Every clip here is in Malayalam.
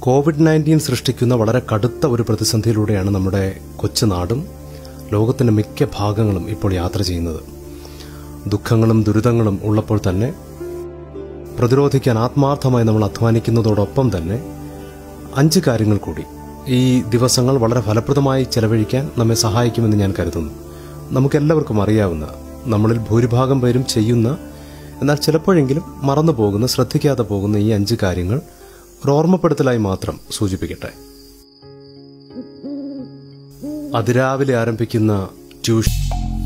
കോവിഡ് നയൻറ്റീൻ സൃഷ്ടിക്കുന്ന വളരെ കടുത്ത ഒരു പ്രതിസന്ധിയിലൂടെയാണ് നമ്മുടെ കൊച്ചുനാടും ലോകത്തിന്റെ മിക്ക ഭാഗങ്ങളും ഇപ്പോൾ യാത്ര ചെയ്യുന്നത് ദുഃഖങ്ങളും ദുരിതങ്ങളും ഉള്ളപ്പോൾ തന്നെ പ്രതിരോധിക്കാൻ ആത്മാർത്ഥമായി നമ്മൾ അധ്വാനിക്കുന്നതോടൊപ്പം തന്നെ അഞ്ച് കാര്യങ്ങൾ കൂടി ഈ ദിവസങ്ങൾ വളരെ ഫലപ്രദമായി ചെലവഴിക്കാൻ നമ്മെ സഹായിക്കുമെന്ന് ഞാൻ കരുതുന്നു നമുക്കെല്ലാവർക്കും അറിയാവുന്ന നമ്മളിൽ ഭൂരിഭാഗം പേരും ചെയ്യുന്ന എന്നാൽ ചിലപ്പോഴെങ്കിലും മറന്നു പോകുന്ന ശ്രദ്ധിക്കാതെ പോകുന്ന ഈ അഞ്ച് കാര്യങ്ങൾ ഒരു ഓർമ്മപ്പെടുത്തലായി മാത്രം സൂചിപ്പിക്കട്ടെ അതിരാവിലെ ആരംഭിക്കുന്ന ട്യൂഷൻ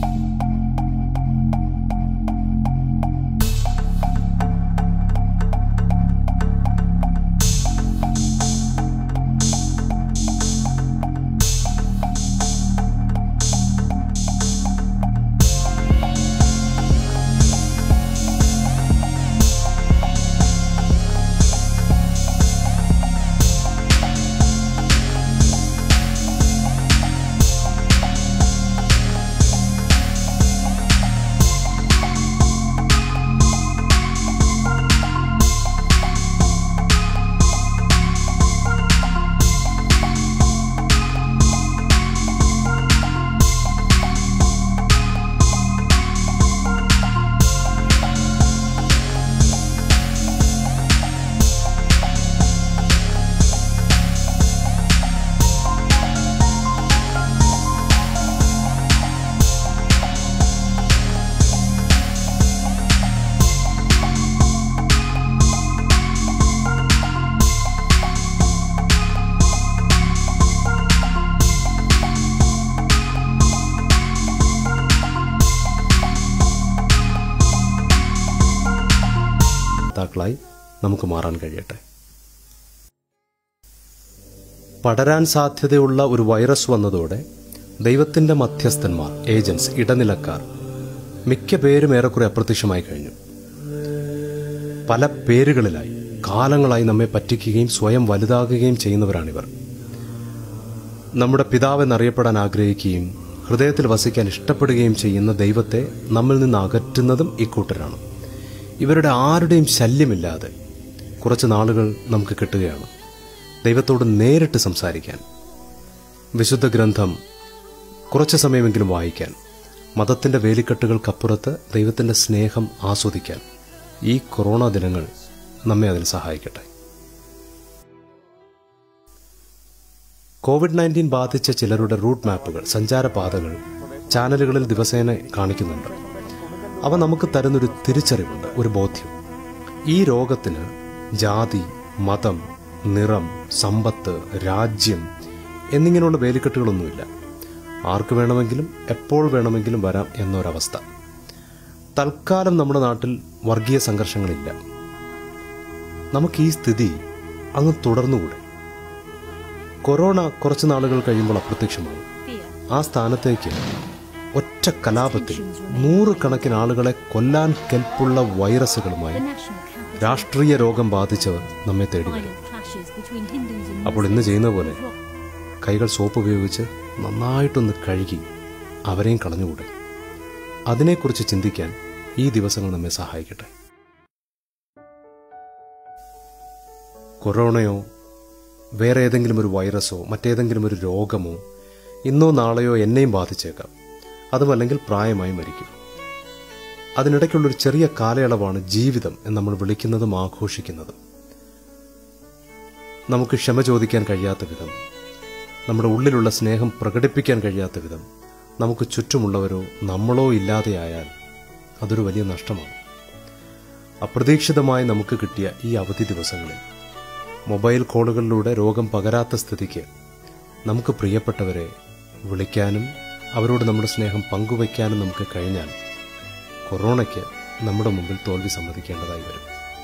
നേതാക്കളായി നമുക്ക് മാറാൻ കഴിയട്ടെ പടരാൻ സാധ്യതയുള്ള ഒരു വൈറസ് വന്നതോടെ ദൈവത്തിന്റെ മധ്യസ്ഥന്മാർ ഏജൻസ് ഇടനിലക്കാർ മിക്ക പേരും ഏറെക്കുറെ അപ്രത്യക്ഷമായി കഴിഞ്ഞു പല പേരുകളിലായി കാലങ്ങളായി നമ്മെ പറ്റിക്കുകയും സ്വയം വലുതാകുകയും ചെയ്യുന്നവരാണിവർ നമ്മുടെ പിതാവ് എന്നറിയപ്പെടാൻ ആഗ്രഹിക്കുകയും ഹൃദയത്തിൽ വസിക്കാൻ ഇഷ്ടപ്പെടുകയും ചെയ്യുന്ന ദൈവത്തെ നമ്മിൽ നിന്ന് അകറ്റുന്നതും ഇക്കൂട്ടരാണ് ഇവരുടെ ആരുടെയും ശല്യമില്ലാതെ കുറച്ച് നാളുകൾ നമുക്ക് കിട്ടുകയാണ് ദൈവത്തോട് നേരിട്ട് സംസാരിക്കാൻ വിശുദ്ധ ഗ്രന്ഥം കുറച്ച് സമയമെങ്കിലും വായിക്കാൻ മതത്തിന്റെ വേലിക്കെട്ടുകൾക്കപ്പുറത്ത് ദൈവത്തിന്റെ സ്നേഹം ആസ്വദിക്കാൻ ഈ കൊറോണ ദിനങ്ങൾ നമ്മെ അതിന് സഹായിക്കട്ടെ കോവിഡ് നയൻറ്റീൻ ബാധിച്ച ചിലരുടെ റൂട്ട് മാപ്പുകൾ സഞ്ചാരപാതകൾ ചാനലുകളിൽ ദിവസേന കാണിക്കുന്നുണ്ട് അവ നമുക്ക് തരുന്നൊരു തിരിച്ചറിവുണ്ട് ഒരു ബോധ്യം ഈ രോഗത്തിന് ജാതി മതം നിറം സമ്പത്ത് രാജ്യം എന്നിങ്ങനെയുള്ള വേലിക്കെട്ടുകളൊന്നുമില്ല ആർക്ക് വേണമെങ്കിലും എപ്പോൾ വേണമെങ്കിലും വരാം എന്നൊരവസ്ഥ തൽക്കാലം നമ്മുടെ നാട്ടിൽ വർഗീയ സംഘർഷങ്ങളില്ല നമുക്ക് ഈ സ്ഥിതി അങ്ങ് തുടർന്നുകൂടെ കൊറോണ കുറച്ച് നാളുകൾ കഴിയുമ്പോൾ അപ്രത്യക്ഷമാവും ആ സ്ഥാനത്തേക്ക് ഒറ്റ കലാപത്തിൽ നൂറുകണക്കിന് ആളുകളെ കൊല്ലാൻ കെൽപ്പുള്ള വൈറസുകളുമായി രാഷ്ട്രീയ രോഗം ബാധിച്ചവർ നമ്മെ തേടി വരും അപ്പോൾ ഇന്ന് ചെയ്യുന്ന പോലെ കൈകൾ സോപ്പ് ഉപയോഗിച്ച് നന്നായിട്ടൊന്ന് കഴുകി അവരെയും കളഞ്ഞുകൂടെ അതിനെക്കുറിച്ച് ചിന്തിക്കാൻ ഈ ദിവസങ്ങൾ നമ്മെ സഹായിക്കട്ടെ കൊറോണയോ വേറെ ഏതെങ്കിലും ഒരു വൈറസോ മറ്റേതെങ്കിലും ഒരു രോഗമോ ഇന്നോ നാളെയോ എന്നെയും ബാധിച്ചേക്കാം അതുമല്ലെങ്കിൽ പ്രായമായി മരിക്കും അതിനിടയ്ക്കുള്ളൊരു ചെറിയ കാലയളവാണ് ജീവിതം എന്ന് നമ്മൾ വിളിക്കുന്നതും ആഘോഷിക്കുന്നതും നമുക്ക് ക്ഷമ ചോദിക്കാൻ കഴിയാത്ത വിധം നമ്മുടെ ഉള്ളിലുള്ള സ്നേഹം പ്രകടിപ്പിക്കാൻ കഴിയാത്ത വിധം നമുക്ക് ചുറ്റുമുള്ളവരോ നമ്മളോ ഇല്ലാതെയായാൽ അതൊരു വലിയ നഷ്ടമാണ് അപ്രതീക്ഷിതമായി നമുക്ക് കിട്ടിയ ഈ അവധി ദിവസങ്ങളിൽ മൊബൈൽ കോളുകളിലൂടെ രോഗം പകരാത്ത സ്ഥിതിക്ക് നമുക്ക് പ്രിയപ്പെട്ടവരെ വിളിക്കാനും അവരോട് നമ്മുടെ സ്നേഹം പങ്കുവയ്ക്കാനും നമുക്ക് കഴിഞ്ഞാൽ കൊറോണയ്ക്ക് നമ്മുടെ മുമ്പിൽ തോൽവി സമ്മതിക്കേണ്ടതായി വരും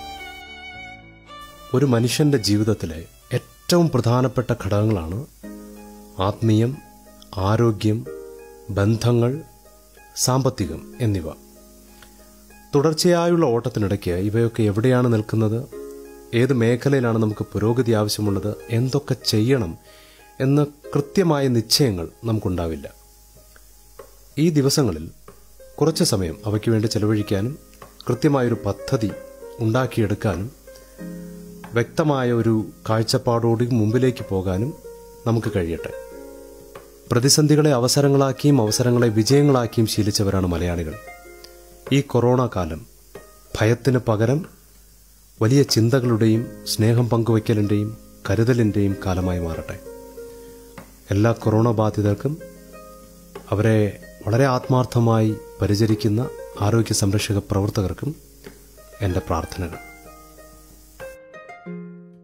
ഒരു മനുഷ്യന്റെ ജീവിതത്തിലെ ഏറ്റവും പ്രധാനപ്പെട്ട ഘടകങ്ങളാണ് ആത്മീയം ആരോഗ്യം ബന്ധങ്ങൾ സാമ്പത്തികം എന്നിവ തുടർച്ചയായുള്ള ഓട്ടത്തിനിടയ്ക്ക് ഇവയൊക്കെ എവിടെയാണ് നിൽക്കുന്നത് ഏത് മേഖലയിലാണ് നമുക്ക് പുരോഗതി ആവശ്യമുള്ളത് എന്തൊക്കെ ചെയ്യണം എന്ന കൃത്യമായ നിശ്ചയങ്ങൾ നമുക്കുണ്ടാവില്ല ഈ ദിവസങ്ങളിൽ കുറച്ച് സമയം അവയ്ക്ക് വേണ്ടി ചെലവഴിക്കാനും കൃത്യമായൊരു പദ്ധതി ഉണ്ടാക്കിയെടുക്കാനും വ്യക്തമായ ഒരു കാഴ്ചപ്പാടോട് മുമ്പിലേക്ക് പോകാനും നമുക്ക് കഴിയട്ടെ പ്രതിസന്ധികളെ അവസരങ്ങളാക്കിയും അവസരങ്ങളെ വിജയങ്ങളാക്കിയും ശീലിച്ചവരാണ് മലയാളികൾ ഈ കൊറോണ കാലം ഭയത്തിന് പകരം വലിയ ചിന്തകളുടെയും സ്നേഹം പങ്കുവയ്ക്കലിൻ്റെയും കരുതലിൻ്റെയും കാലമായി മാറട്ടെ എല്ലാ കൊറോണ ബാധിതർക്കും അവരെ വളരെ ആത്മാർത്ഥമായി പരിചരിക്കുന്ന ആരോഗ്യ സംരക്ഷക പ്രവർത്തകർക്കും എൻ്റെ പ്രാർത്ഥനകൾ